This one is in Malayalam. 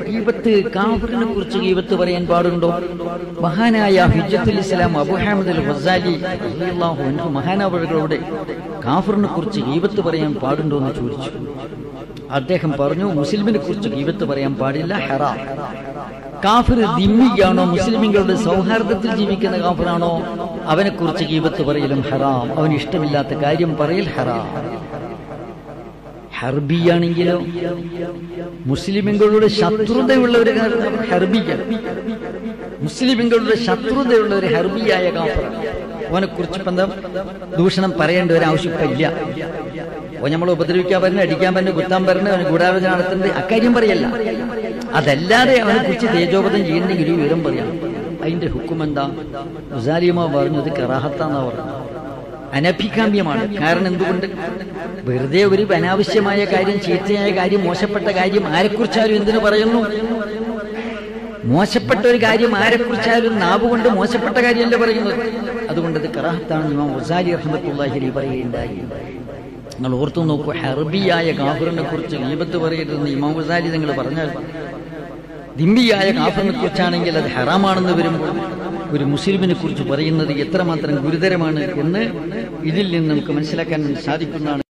ഗീബത്ത് കാഫിറിനെ കുറിച്ച് ഗീബത്ത് പറയാൻ പാടുണ്ടോ മഹാനായ ഹിജത്തുൽ ഇസ്ലാം അബു ഹാമിദ് അൽ വസാലി റളിയല്ലാഹു അൻഹു മഹാനവറുകളോട് കാഫിറിനെ കുറിച്ച് ഗീബത്ത് പറയാൻ പാടുണ്ടോ എന്ന് ചോദിച്ചു അദ്ദേഹം പറഞ്ഞു മുസ്ലിമിനെ കുറിച്ച് ഗീബത്ത് പറയാൻ പാടില്ല ഹറാം കാഫിർ ദിമ്മിയാണോ മുസ്ലിമുകളുടെ സൗഹാർദ്ദത്തിൽ ജീവിക്കുന്ന കാഫിറാണോ അവനെ കുറിച്ച് ഗീബത്ത് പറയലും ഹറാം അവന് ഇഷ്ടമില്ലാത്ത കാര്യം പറയൽ ഹറാം ഹർബിയാണെങ്കിലോ മുസ്ലിമുകളുടെ ശത്രുതയുള്ള ഒരു ഹർബിയാണ് മുസ്ലിമുകളുടെ ശത്രുതയുള്ള ഒരു ഹർബിയായ കാഫർ അവനെ കുറിച്ച് ഇപ്പം എന്താ ദൂഷണം പറയേണ്ട ഒരു ആവശ്യമില്ല ഓ നമ്മൾ ഉപദ്രവിക്കാൻ പറ്റുന്ന അടിക്കാൻ പറ്റുന്ന കുത്താൻ പറ്റുന്ന അവന് ഗൂഢാലോചന നടത്തുന്നത് അക്കാര്യം പറയല്ല അതല്ലാതെ അവനെ കുറിച്ച് തേജോപതം ചെയ്യണമെങ്കിൽ ഒരു വിവരം പറയാം അതിന്റെ ഹുക്കും എന്താ മുസാലിമ പറഞ്ഞത് കറാഹത്താന്നാ പറഞ്ഞത് അനഭികാമ്യമാണ് കാരണം എന്തുകൊണ്ട് വെറുതെ ഒരു അനാവശ്യമായ കാര്യം ചീത്തയായ കാര്യം മോശപ്പെട്ട കാര്യം ആരെക്കുറിച്ചാലും എന്തിനു പറയുന്നു മോശപ്പെട്ട ഒരു കാര്യം ആരെക്കുറിച്ചാലും നാവ് കൊണ്ട് മോശപ്പെട്ട കാര്യമല്ല പറയുന്നത് അതുകൊണ്ട് ഇത് കറാഹത്താണ് ഇമാം വസാലി റഹ്മത്തുള്ളാഹി പറയുകയുണ്ടായി നിങ്ങൾ ഓർത്തു നോക്കൂ ഹർബിയായ കാഫിറിനെ കുറിച്ച് ഗീബത്ത് പറയരുതെന്ന് ഇമാം വസാലി നിങ്ങൾ പറഞ്ഞാൽ ദിമ്മിയായ കാഫിറിനെ കുറിച്ചാണെങ്കിൽ അത് ഹറാമാണെന്ന് വരുമ്പോൾ ഒരു മുസ്ലിമിനെ കുറിച്ച് പറയുന്നത് എത്രമാത്രം ഗുരുതരമാണ് എന്ന് ഇതിൽ നിന്ന് നമുക്ക് മനസ്സിലാക്കാൻ സാധിക്കുന്നതാണ്